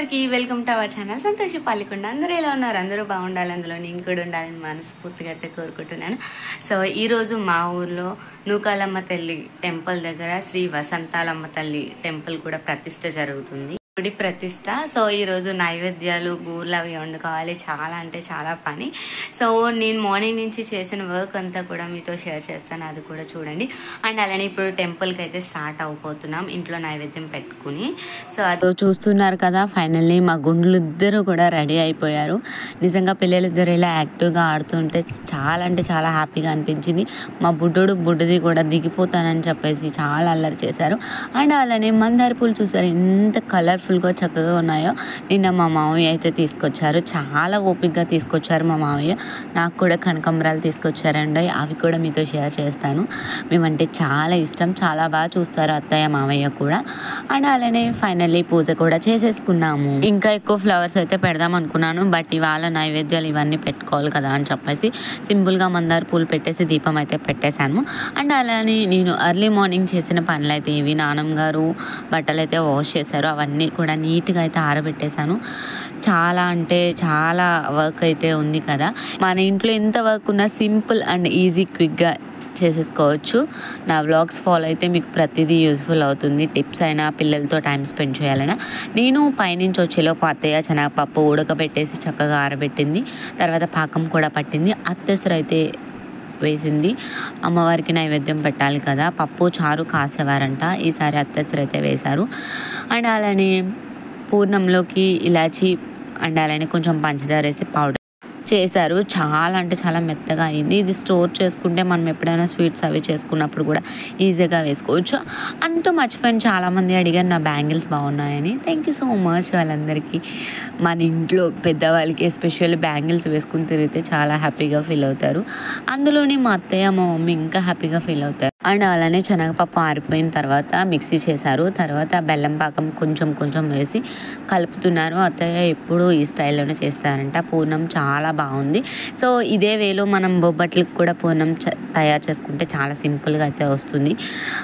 అందరికీ welcome to our channel సంతోష పాలికొండ అందరూ ఎలా ఉన్నారు అందరూ బాగుండాలి అందులో నేను కూడా ఉండాలని మనస్ఫూర్తిగా అయితే కోరుకుంటున్నాను సో ఈ రోజు మా ఊర్లో నూకాలమ్మ తల్లి టెంపుల్ దగ్గర శ్రీ వసంతాలమ్మ తల్లి టెంపుల్ కూడా ప్రతిష్ట జరుగుతుంది గుడి ప్రతిష్ట సో ఈ రోజు నైవేద్యాలు బూర్లు అవి వండుకోవాలి చాలా అంటే చాలా పని సో నేను మార్నింగ్ నుంచి చేసిన వర్క్ అంతా కూడా మీతో షేర్ చేస్తాను అది కూడా చూడండి అండ్ అలానే ఇప్పుడు టెంపుల్కి అయితే స్టార్ట్ అయిపోతున్నాం ఇంట్లో నైవేద్యం పెట్టుకుని సో అది చూస్తున్నారు కదా ఫైనల్లీ మా గుండ్లు ఇద్దరు కూడా రెడీ అయిపోయారు నిజంగా పిల్లలిద్దరు ఇలా యాక్టివ్గా ఆడుతుంటే చాలా అంటే చాలా హ్యాపీగా అనిపించింది మా బుడ్డోడు బుడ్డది కూడా దిగిపోతానని చెప్పేసి చాలా అల్లరి చేశారు అండ్ అలానే మందార పూలు చూసారు ఎంత కలర్ఫుల్గా చక్కగా ఉన్నాయో నిన్న మా మామయ్య అయితే తీసుకొచ్చారు చాలా ఓపిక్గా తీసుకొచ్చారు మా మామయ్య నాకు కూడా కనకంబరాలు తీసుకొచ్చారండి అవి కూడా మీతో షేర్ చేస్తాను మేమంటే చాలా ఇష్టం చాలా బాగా చూస్తారు అత్తయ్య మామయ్య కూడా అండ్ అలానే ఫైనల్లీ పూజ కూడా చేసేసుకున్నాము ఇంకా ఎక్కువ ఫ్లవర్స్ అయితే పెడదాం అనుకున్నాను బట్ ఇవాళ నైవేద్యాలు ఇవన్నీ పెట్టుకోవాలి కదా అని చెప్పేసి సింపుల్గా మందార పూలు పెట్టేసి దీపం అయితే పెట్టేశాను అండ్ అలానే నేను ఎర్లీ మార్నింగ్ చేసిన పనులు అయితే ఇవి నానమ్మ గారు బట్టలు అయితే వాష్ చేశారు అవన్నీ కూడా నీట్గా అయితే ఆరబెట్టేశాను చాలా అంటే చాలా వర్క్ అయితే ఉంది కదా మన ఇంట్లో ఎంత వర్క్ ఉన్నా సింపుల్ అండ్ ఈజీ క్విక్గా చేసేసుకోవచ్చు నా వ్లాగ్స్ ఫాలో అయితే మీకు ప్రతిదీ యూస్ఫుల్ అవుతుంది టిప్స్ అయినా పిల్లలతో టైం స్పెండ్ చేయాలన్నా నేను పైనుంచి వచ్చేలోపు అత్తయ్య శనగపప్పు ఉడకబెట్టేసి చక్కగా ఆరబెట్టింది తర్వాత పాకం కూడా పట్టింది అత్తెసరు అయితే వేసింది అమ్మవారికి నైవేద్యం పెట్టాలి కదా పప్పు చారు కాసేవారంట ఈసారి అత్తెసరు అయితే వేశారు అండ్ అలానే పూర్ణంలోకి ఇలాచి అండ్ అలానే కొంచెం పంచదార వేసి పౌడర్ చేశారు చాలా అంటే చాలా మెత్తగా అయింది ఇది స్టోర్ చేసుకుంటే మనం ఎప్పుడైనా స్వీట్స్ అవి చేసుకున్నప్పుడు కూడా ఈజీగా వేసుకోవచ్చు అంటూ మర్చిపోయిన చాలామంది అడిగారు నా బ్యాంగిల్స్ బాగున్నాయని థ్యాంక్ యూ సో మచ్ వాళ్ళందరికీ మన ఇంట్లో పెద్దవాళ్ళకి ఎస్పెషల్లీ బ్యాంగిల్స్ వేసుకుని తిరిగితే చాలా హ్యాపీగా ఫీల్ అవుతారు అందులోని మా అత్తయ్య మా మమ్మీ ఇంకా హ్యాపీగా ఫీల్ అవుతారు అండ్ అలానే శనగపప్పు ఆరిపోయిన తర్వాత మిక్సీ చేశారు తర్వాత బెల్లం పాకం కొంచెం కొంచెం వేసి కలుపుతున్నారు అత్తయ్య ఎప్పుడు ఈ స్టైల్లోనే చేస్తారంట పూర్ణం చాలా బాగుంది సో ఇదే వేలో మనం బొబ్బట్లకు కూడా పూర్ణం చ- తయారు చేసుకుంటే చాలా సింపుల్గా అయితే వస్తుంది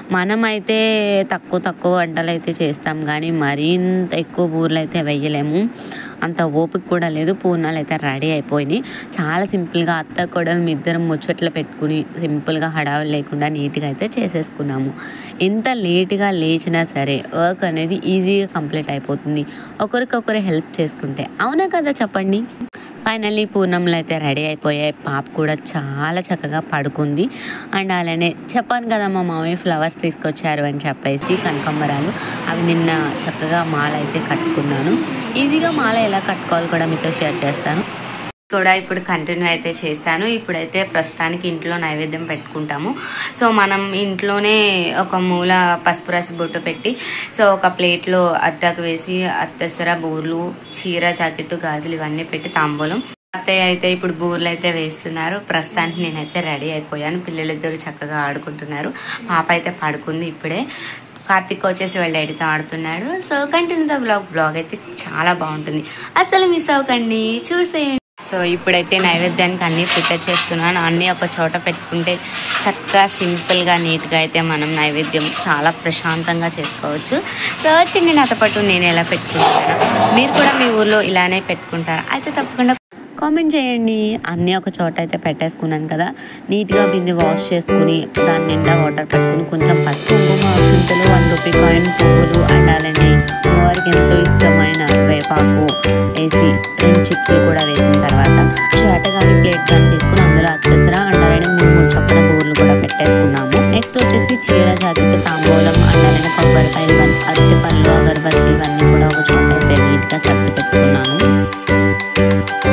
మనమైతే తక్కువ తక్కువ వంటలు అయితే చేస్తాం కానీ మరింత ఎక్కువ బూర్లు అయితే వేయలేము అంత ఓపిక కూడా లేదు పూర్ణాలు అయితే రెడీ అయిపోయినాయి చాలా సింపుల్గా అత్త కూడా మీ ఇద్దరం ముచ్చట్లు పెట్టుకుని సింపుల్గా హడావిడి లేకుండా నీట్గా అయితే చేసేసుకున్నాము ఎంత లేట్గా లేచినా సరే వర్క్ అనేది ఈజీగా కంప్లీట్ అయిపోతుంది ఒకరికొకరు హెల్ప్ చేసుకుంటే అవునా కదా చెప్పండి ఫైనల్లీ పూర్ణంలో అయితే రెడీ అయిపోయాయి పాప కూడా చాలా చక్కగా పడుకుంది అండ్ అలానే చెప్పాను కదా మా మామయ్య ఫ్లవర్స్ తీసుకొచ్చారు అని చెప్పేసి కనకంబరాలు అవి నిన్న చక్కగా మాల అయితే కట్టుకున్నాను ఈజీగా మాల ఎలా కట్టుకోవాలో కూడా మీతో షేర్ చేస్తాను కూడా ఇప్పుడు కంటిన్యూ అయితే చేస్తాను ఇప్పుడైతే ప్రస్తుతానికి ఇంట్లో నైవేద్యం పెట్టుకుంటాము సో మనం ఇంట్లోనే ఒక మూల పసుపు రసి బొట్టు పెట్టి సో ఒక ప్లేట్లో అడ్డకు వేసి అత్తెసర బూర్లు చీర జాకెట్ గాజులు ఇవన్నీ పెట్టి తాంబూలం అత్తయ్య అయితే ఇప్పుడు బూర్లు అయితే వేస్తున్నారు ప్రస్తుతానికి నేనైతే రెడీ అయిపోయాను పిల్లలిద్దరు చక్కగా ఆడుకుంటున్నారు పాప అయితే పడుకుంది ఇప్పుడే కార్తిక్ వచ్చేసి వాళ్ళ డాడీతో ఆడుతున్నాడు so continue the blog blog అయితే చాలా బాగుంటుంది అసలు మిస్ అవ్వకండి చూసేయండి సో ఇప్పుడైతే నైవేద్యానికి అన్ని ప్రిపేర్ చేస్తున్నాను అన్నీ ఒక చోట పెట్టుకుంటే చక్కగా సింపుల్గా నీట్గా అయితే మనం నైవేద్యం చాలా ప్రశాంతంగా చేసుకోవచ్చు సో చిన్న నాతో పాటు నేను ఎలా పెట్టుకుంటాను మీరు కూడా మీ ఊర్లో ఇలానే పెట్టుకుంటారా అయితే తప్పకుండా కామెంట్ చేయండి అన్నీ ఒక చోట అయితే పెట్టేసుకున్నాను కదా నీట్గా బింది వాష్ చేసుకుని దాని నిండా వాటర్ పెట్టుకుని కొంచెం పసుపు కుంకుమ చింతలు వన్ రూపీ కాయిన్ పువ్వులు అండ్ అలానే వారికి ఎంతో ఇష్టమైన వేపాకు వేసి రెండు చిప్స్ కూడా వేసిన తర్వాత షాట కానీ ప్లేట్ కానీ తీసుకుని అందులో అత్తసరా అండ్ అలానే మూడు మూడు చొప్పున బూర్లు కూడా పెట్టేసుకున్నాము నెక్స్ట్ వచ్చేసి చీర జాకెట్ తాంబూలం అండ్ అలానే కొబ్బరికాయ ఇవన్నీ అరటి పళ్ళు అగరబత్తి ఇవన్నీ కూడా ఒక చోట అయితే నీట్గా సర్ది పెట్టుకున్నాను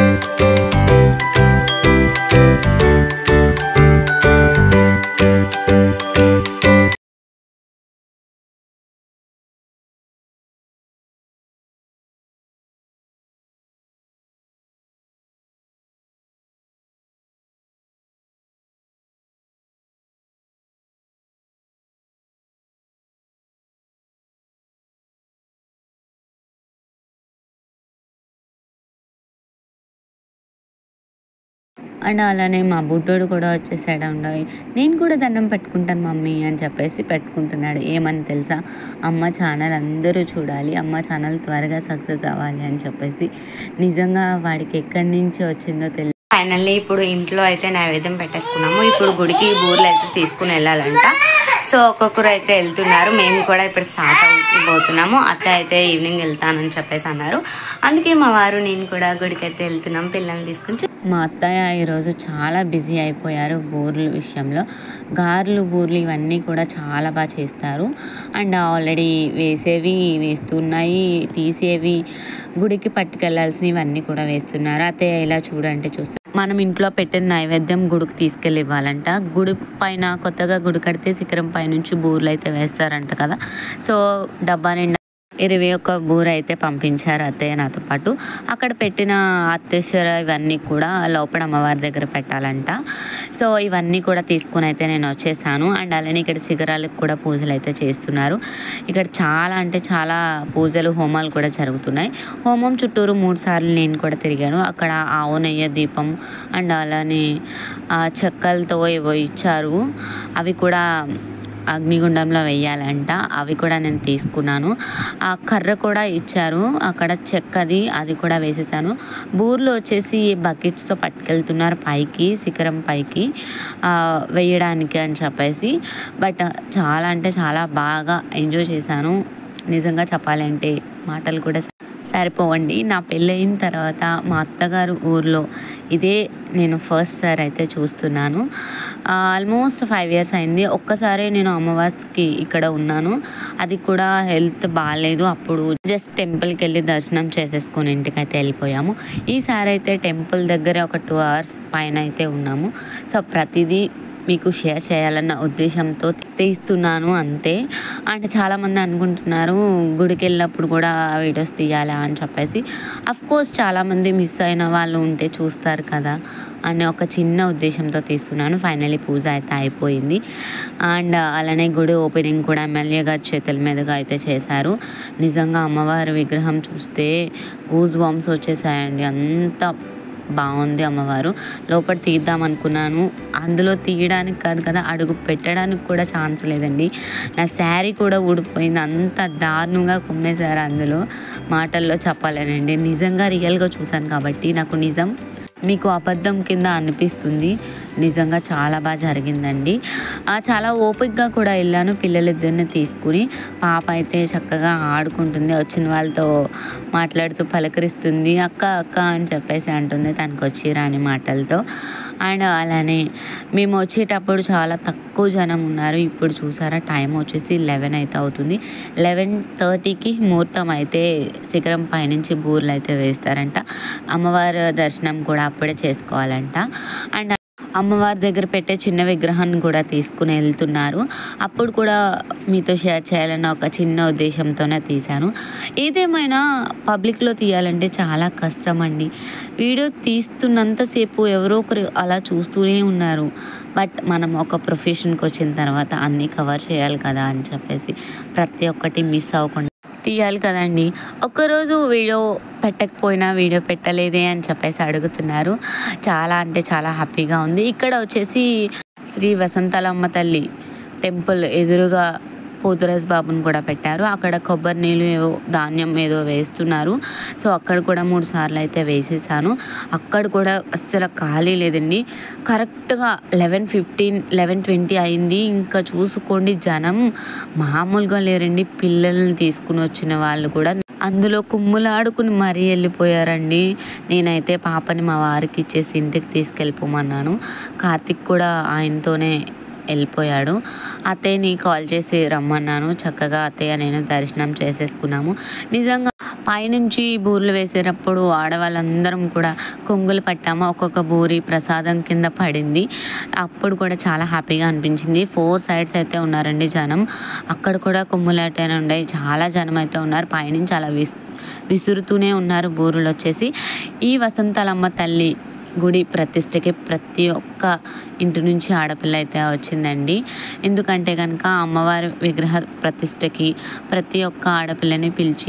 అండ్ అలానే మా బుడ్డోడు కూడా వచ్చేసాడు అండి నేను కూడా దండం పెట్టుకుంటాను మమ్మీ అని చెప్పేసి పెట్టుకుంటున్నాడు ఏమని తెలుసా అమ్మ ఛానల్ అందరూ చూడాలి అమ్మ ఛానల్ త్వరగా సక్సెస్ అవ్వాలి అని చెప్పేసి నిజంగా వాడికి ఎక్కడి నుంచి వచ్చిందో తెలియదు ఫైనల్లీ ఇప్పుడు ఇంట్లో అయితే నైవేద్యం పెట్టేసుకున్నాము ఇప్పుడు గుడికి బూర్లు అయితే తీసుకుని వెళ్ళాలంట సో ఒక్కొక్కరు అయితే వెళ్తున్నారు మేము కూడా ఇప్పుడు స్టార్ట్ అవుతున్నాము అత్త అయితే ఈవినింగ్ వెళ్తానని చెప్పేసి అన్నారు అందుకే మా వారు నేను కూడా గుడికి అయితే వెళ్తున్నాం పిల్లల్ని తీసుకుని మా అత్తయ్య ఈరోజు చాలా బిజీ అయిపోయారు బూర్లు విషయంలో గారెలు బూర్లు ఇవన్నీ కూడా చాలా బాగా చేస్తారు అండ్ ఆల్రెడీ వేసేవి వేస్తున్నాయి తీసేవి గుడికి పట్టుకెళ్లాల్సినవి ఇవన్నీ కూడా వేస్తున్నారు అత్తయ్య ఇలా చూడంటే చూస్తే మనం ఇంట్లో పెట్టిన నైవేద్యం గుడికి తీసుకెళ్ళి ఇవ్వాలంట గుడి పైన కొత్తగా గుడి కడితే శిఖరం పైనుంచి బూర్లు అయితే వేస్తారంట కదా సో డబ్బా నిండా ఇరవై ఒక్క బూర అయితే పంపించారు అత్తయ్య నాతో పాటు అక్కడ పెట్టిన అత్తేశ్వర ఇవన్నీ కూడా లోపల అమ్మవారి దగ్గర పెట్టాలంట సో ఇవన్నీ కూడా తీసుకుని అయితే నేను వచ్చేసాను అండ్ అలానే ఇక్కడ శిఖరాలకు కూడా పూజలు అయితే చేస్తున్నారు ఇక్కడ చాలా అంటే చాలా పూజలు హోమాలు కూడా జరుగుతున్నాయి హోమం చుట్టూరు మూడు సార్లు నేను కూడా తిరిగాను అక్కడ ఆవు నెయ్యి దీపం అండ్ అలానే ఆ చెక్కలతో ఏవో ఇచ్చారు అవి కూడా అగ్నిగుండంలో వేయాలంట అవి కూడా నేను తీసుకున్నాను ఆ కర్ర కూడా ఇచ్చారు అక్కడ చెక్కది అది కూడా వేసేసాను బూర్లు వచ్చేసి బకెట్స్తో పట్టుకెళ్తున్నారు పైకి శిఖరం పైకి ఆ, వేయడానికి అని చెప్పేసి బట్ చాలా అంటే చాలా బాగా ఎంజాయ్ చేశాను నిజంగా చెప్పాలంటే మాటలు కూడా సరిపోవండి నా పెళ్ళయిన తర్వాత మా అత్తగారు ఊర్లో ఇదే నేను ఫస్ట్ సార్ అయితే చూస్తున్నాను ఆల్మోస్ట్ ఫైవ్ ఇయర్స్ అయింది ఒక్కసారి నేను అమ్మవాస్కి ఇక్కడ ఉన్నాను అది కూడా హెల్త్ బాగాలేదు అప్పుడు జస్ట్ టెంపుల్కి వెళ్ళి దర్శనం చేసేసుకొని ఇంటికి అయితే వెళ్ళిపోయాము ఈసారి అయితే టెంపుల్ దగ్గర ఒక టూ అవర్స్ పైన అయితే ఉన్నాము సో ప్రతిదీ మీకు షేర్ చేయాలన్న ఉద్దేశంతో తీస్తున్నాను అంతే అండ్ చాలామంది అనుకుంటున్నారు గుడికి వెళ్ళినప్పుడు కూడా వీడియోస్ తీయాలా అని చెప్పేసి అఫ్ కోర్స్ చాలామంది మిస్ అయిన వాళ్ళు ఉంటే చూస్తారు కదా అనే ఒక చిన్న ఉద్దేశంతో తీస్తున్నాను ఫైనలీ పూజ అయితే అయిపోయింది అండ్ అలానే గుడి ఓపెనింగ్ కూడా ఎమ్మెల్యే గారి చేతుల మీదుగా అయితే చేశారు నిజంగా అమ్మవారి విగ్రహం చూస్తే గూజ్ బాంబ్స్ వచ్చేసాయండి అంత బాగుంది అమ్మవారు లోపల తీద్దాం అనుకున్నాను అందులో తీయడానికి కాదు కదా అడుగు పెట్టడానికి కూడా ఛాన్స్ లేదండి నా శారీ కూడా ఊడిపోయింది అంత దారుణంగా కుమ్మేశారు అందులో మాటల్లో చెప్పాలనండి నిజంగా రియల్గా చూశాను కాబట్టి నాకు నిజం మీకు అబద్ధం కింద అనిపిస్తుంది నిజంగా చాలా బాగా జరిగిందండి ఆ, చాలా ఓపిక్గా కూడా వెళ్ళాను పిల్లలిద్దరిని తీసుకుని పాప అయితే చక్కగా ఆడుకుంటుంది వచ్చిన వాళ్ళతో మాట్లాడుతూ పలకరిస్తుంది అక్క అక్క అని చెప్పేసి అంటుంది తనకు వచ్చి రాని మాటలతో అండ్ అలానే మేము వచ్చేటప్పుడు చాలా తక్కువ జనం ఉన్నారు ఇప్పుడు చూసారా టైం వచ్చేసి లెవెన్ అయితే అవుతుంది లెవెన్ థర్టీకి ముహూర్తం అయితే శిఖరం పైనుంచి బూర్లు అయితే వేస్తారంట అమ్మవారి దర్శనం కూడా అప్పుడే చేసుకోవాలంట అండ్ అమ్మవారి దగ్గర పెట్టే చిన్న విగ్రహాన్ని కూడా తీసుకుని వెళ్తున్నారు అప్పుడు కూడా మీతో షేర్ చేయాలన్న ఒక చిన్న ఉద్దేశంతోనే తీశాను ఏదేమైనా పబ్లిక్లో తీయాలంటే చాలా కష్టం అండి వీడియో తీస్తున్నంతసేపు ఎవరో ఒకరు అలా చూస్తూనే ఉన్నారు బట్ మనం ఒక ప్రొఫెషన్కి వచ్చిన తర్వాత అన్నీ కవర్ చేయాలి కదా అని చెప్పేసి ప్రతి ఒక్కటి మిస్ అవ్వకుండా తీయాలి కదండి ఒక్కరోజు వీడియో పెట్టకపోయినా వీడియో పెట్టలేదే అని చెప్పేసి అడుగుతున్నారు చాలా అంటే చాలా హ్యాపీగా ఉంది ఇక్కడ వచ్చేసి శ్రీ వసంతలమ్మ తల్లి టెంపుల్ ఎదురుగా పోతురాజ్ బాబుని కూడా పెట్టారు అక్కడ కొబ్బరి నీళ్ళు ఏవో ధాన్యం ఏదో వేస్తున్నారు సో అక్కడ కూడా మూడు సార్లు అయితే వేసేసాను అక్కడ కూడా అస్సలు ఖాళీ లేదండి కరెక్ట్గా లెవెన్ ఫిఫ్టీన్ లెవెన్ ట్వంటీ అయింది ఇంకా చూసుకోండి జనం మామూలుగా లేరండి పిల్లల్ని తీసుకుని వచ్చిన వాళ్ళు కూడా అందులో కుమ్ములాడుకుని మరీ వెళ్ళిపోయారండి నేనైతే పాపని మా వారికి ఇచ్చేసి ఇంటికి తీసుకెళ్ళిపోమన్నాను కార్తిక్ కూడా ఆయనతోనే వెళ్ళిపోయాడు అత్తయ్యని కాల్ చేసి రమ్మన్నాను చక్కగా అత్తయ్య నేను దర్శనం చేసేసుకున్నాము నిజంగా పైనుంచి బూర్లు వేసేటప్పుడు ఆడవాళ్ళందరం కూడా కొంగులు పట్టాము ఒక్కొక్క బూరి ప్రసాదం కింద పడింది అప్పుడు కూడా చాలా హ్యాపీగా అనిపించింది ఫోర్ సైడ్స్ అయితే ఉన్నారండి జనం అక్కడ కూడా కొమ్ములాటనే ఉన్నాయి చాలా జనం అయితే ఉన్నారు పైనుంచి అలా విస్ విసురుతూనే ఉన్నారు బూరులు వచ్చేసి ఈ వసంతలమ్మ తల్లి గుడి ప్రతిష్టకి ప్రతి ఒక్క ఇంటి నుంచి ఆడపిల్ల అయితే వచ్చిందండి ఎందుకంటే కనుక అమ్మవారి విగ్రహ ప్రతిష్టకి ప్రతి ఒక్క ఆడపిల్లని పిలిచి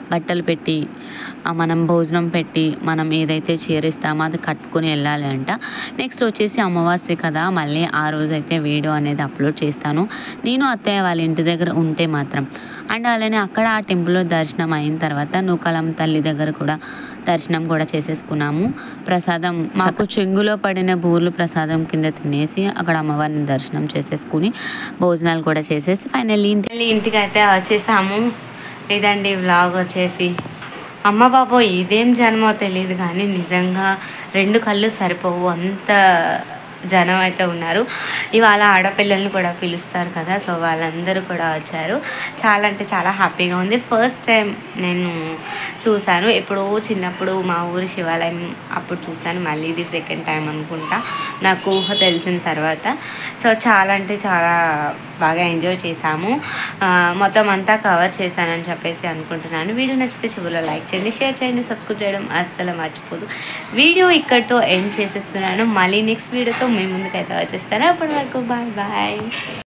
బట్టలు పెట్టి ఆ, మనం భోజనం పెట్టి మనం ఏదైతే చేరిస్తామో అది కట్టుకొని వెళ్ళాలి అంట నెక్స్ట్ వచ్చేసి అమావాస్య కదా మళ్ళీ ఆ రోజు అయితే వీడియో అనేది అప్లోడ్ చేస్తాను నేను అత్తయ్య వాళ్ళ ఇంటి దగ్గర ఉంటే మాత్రం అండ్ అలానే అక్కడ ఆ టెంపుల్లో దర్శనం అయిన తర్వాత నూకాలం తల్లి దగ్గర కూడా దర్శనం కూడా చేసేసుకున్నాము ప్రసాదం మాకు చెంగులో పడిన బూర్లు ప్రసాదం కింద తినేసి అక్కడ అమ్మవారిని దర్శనం చేసేసుకుని భోజనాలు కూడా చేసేసి ఫైనల్లీ ఇంటి ఇంటికి అయితే వచ్చేసాము ఇదండి వ్లాగ్ వచ్చేసి అమ్మ బాబో ఇదేం జన్మో తెలియదు కానీ నిజంగా రెండు కళ్ళు సరిపోవు అంత జనం అయితే ఉన్నారు ఇవాళ ఆడపిల్లల్ని కూడా పిలుస్తారు కదా సో వాళ్ళందరూ కూడా వచ్చారు చాలా అంటే చాలా హ్యాపీగా ఉంది ఫస్ట్ టైం నేను చూశాను ఎప్పుడో చిన్నప్పుడు మా ఊరి శివాలయం అప్పుడు చూశాను మళ్ళీ ఇది సెకండ్ టైం అనుకుంటా నాకు ఊహ తెలిసిన తర్వాత సో చాలా అంటే చాలా బాగా ఎంజాయ్ చేశాము ఆ, మొత్తం అంతా కవర్ చేశానని చెప్పేసి అనుకుంటున్నాను వీడియో నచ్చితే చివరిలో లైక్ చేయండి షేర్ చేయండి సబ్స్క్రైబ్ చేయడం అస్సలు మర్చిపోదు వీడియో ఇక్కడితో ఎండ్ చేసేస్తున్నాను మళ్ళీ నెక్స్ట్ వీడియోతో మీ ముందుకైతే వచ్చేస్తాను అప్పటి వరకు బాయ్ బాయ్